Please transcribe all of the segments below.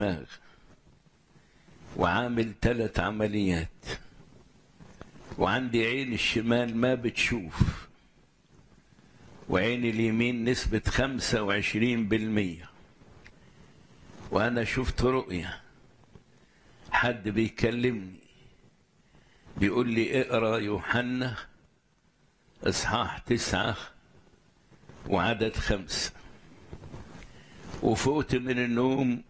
دماغ وعامل ثلاث عمليات وعندي عين الشمال ما بتشوف وعين اليمين نسبة خمسة وعشرين بالمية وأنا شفت رؤية حد بيكلمني بيقول لي اقرا يوحنا اصحاح تسعة وعدد خمسة وفوت من النوم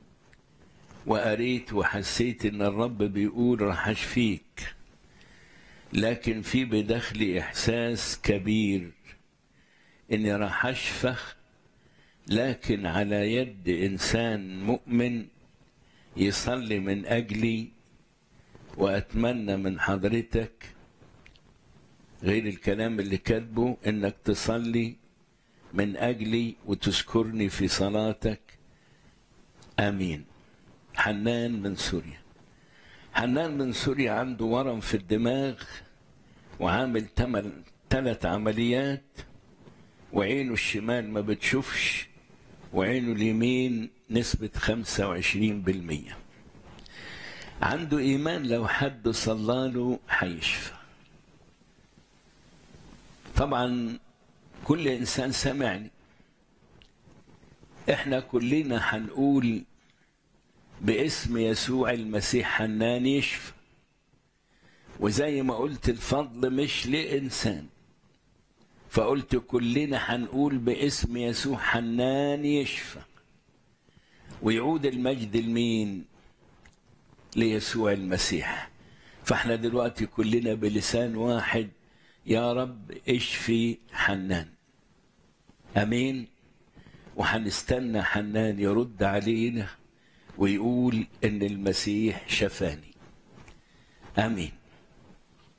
وقريت وحسيت ان الرب بيقول راح اشفيك لكن في بداخلي احساس كبير اني راح اشفخ لكن على يد انسان مؤمن يصلي من اجلي واتمنى من حضرتك غير الكلام اللي كاتبه انك تصلي من اجلي وتذكرني في صلاتك امين حنان من سوريا حنان من سوريا عنده ورم في الدماغ وعامل تمن ثلاث عمليات وعينه الشمال ما بتشوفش وعينه اليمين نسبة خمسة وعشرين بالمية عنده إيمان لو حد صلى له هيشفى طبعا كل إنسان سمعني إحنا كلنا هنقول باسم يسوع المسيح حنان يشفى وزي ما قلت الفضل مش لإنسان فقلت كلنا هنقول باسم يسوع حنان يشفى ويعود المجد لمين ليسوع المسيح فاحنا دلوقتي كلنا بلسان واحد يا رب اشفي حنان امين وهنستنى حنان يرد علينا ويقول ان المسيح شفاني امين